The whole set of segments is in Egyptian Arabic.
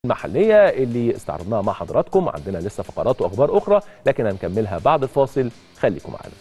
المحلية اللي استعرضناها مع حضراتكم عندنا لسه فقرات وأخبار أخرى لكن هنكملها بعد الفاصل خليكم معنا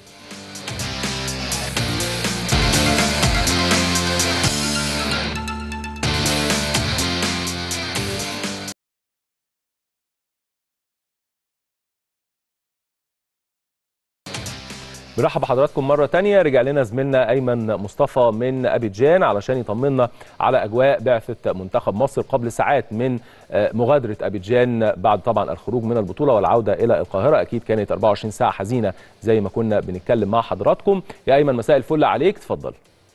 بنرحب بحضراتكم مرة تانية رجع لنا زميلنا أيمن مصطفى من أبيجان علشان يطمنا على أجواء بعثة منتخب مصر قبل ساعات من مغادرة أبيجان بعد طبعا الخروج من البطولة والعودة إلى القاهرة أكيد كانت 24 ساعة حزينة زي ما كنا بنتكلم مع حضراتكم يا أيمن مساء الفل عليك تفضل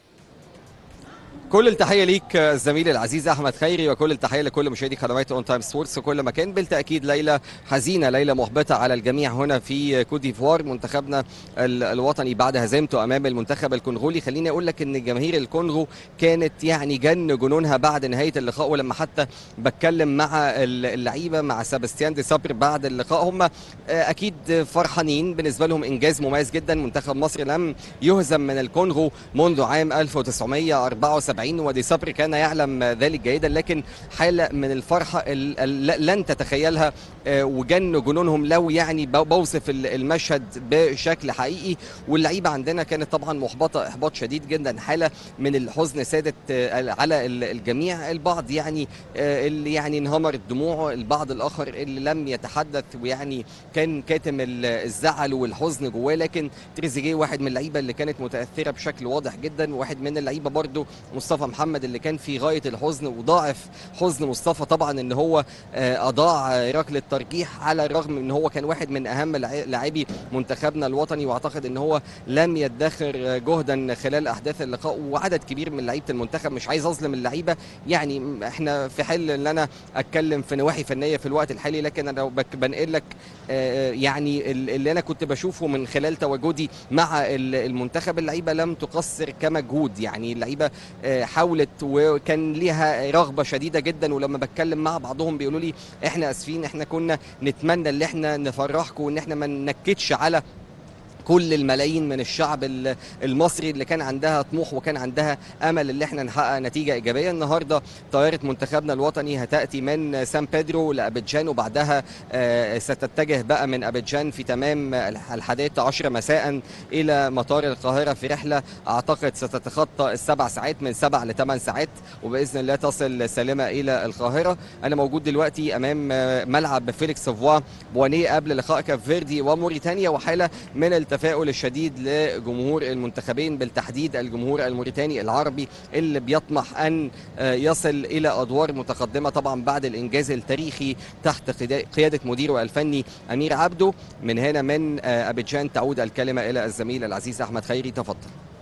كل التحيه ليك زميلي العزيز احمد خيري وكل التحيه لكل مشاهدي قنوات اون تايم سبورتس في كل مكان بالتاكيد ليله حزينه ليله محبطه على الجميع هنا في كوت ديفوار منتخبنا الوطني بعد هزيمته امام المنتخب الكونغولي خليني اقول لك ان جماهير الكونغو كانت يعني جن جنونها بعد نهايه اللقاء ولما حتى بتكلم مع اللعيبه مع سباستيان دي صبر بعد اللقاء هم اكيد فرحانين بالنسبه لهم انجاز مميز جدا منتخب مصر لم يهزم من الكونغو منذ عام 1974 70 ودي صبري كان يعلم ذلك جيدا لكن حاله من الفرحه لن تتخيلها وجن جنونهم لو يعني بوصف المشهد بشكل حقيقي واللعيبه عندنا كانت طبعا محبطه احباط شديد جدا حاله من الحزن سادت على الجميع البعض يعني اللي يعني انهمرت دموعه البعض الاخر اللي لم يتحدث ويعني كان كاتم الزعل والحزن جواه لكن تريزيجيه واحد من اللعيبه اللي كانت متاثره بشكل واضح جدا واحد من اللعيبه برده مصطفى محمد اللي كان في غايه الحزن وضاعف حزن مصطفى طبعا ان هو اضاع ركله ترجيح على الرغم من ان هو كان واحد من اهم لاعبي منتخبنا الوطني واعتقد ان هو لم يدخر جهدا خلال احداث اللقاء وعدد كبير من لعيبه المنتخب مش عايز اظلم اللعيبه يعني احنا في حل ان انا اتكلم في نواحي فنيه في الوقت الحالي لكن انا بنقل لك يعني اللي انا كنت بشوفه من خلال تواجدي مع المنتخب اللعيبه لم تقصر كمجهود يعني اللعيبه حاولت وكان ليها رغبه شديده جدا ولما بتكلم مع بعضهم بيقولوا لي احنا اسفين احنا كنا نتمنى ان احنا نفرحكم وان احنا ما ننكدش على كل الملايين من الشعب المصري اللي كان عندها طموح وكان عندها امل ان احنا نحقق نتيجه ايجابيه النهارده طائره منتخبنا الوطني هتاتي من سان بيدرو لابيجان وبعدها ستتجه بقى من ابيجان في تمام الحادية عشر مساء الى مطار القاهره في رحله اعتقد ستتخطى السبع ساعات من سبع لثمان ساعات وباذن الله تصل سالمه الى القاهره انا موجود دلوقتي امام ملعب فيليكس سافوا بوانيه قبل لقاء كاب فيردي وموريتانيا وحاله من التفاؤل الشديد لجمهور المنتخبين بالتحديد الجمهور الموريتاني العربي اللي بيطمح ان يصل الى ادوار متقدمه طبعا بعد الانجاز التاريخي تحت قياده مديره الفني امير عبده من هنا من ابيجان تعود الكلمه الى الزميل العزيز احمد خيري تفضل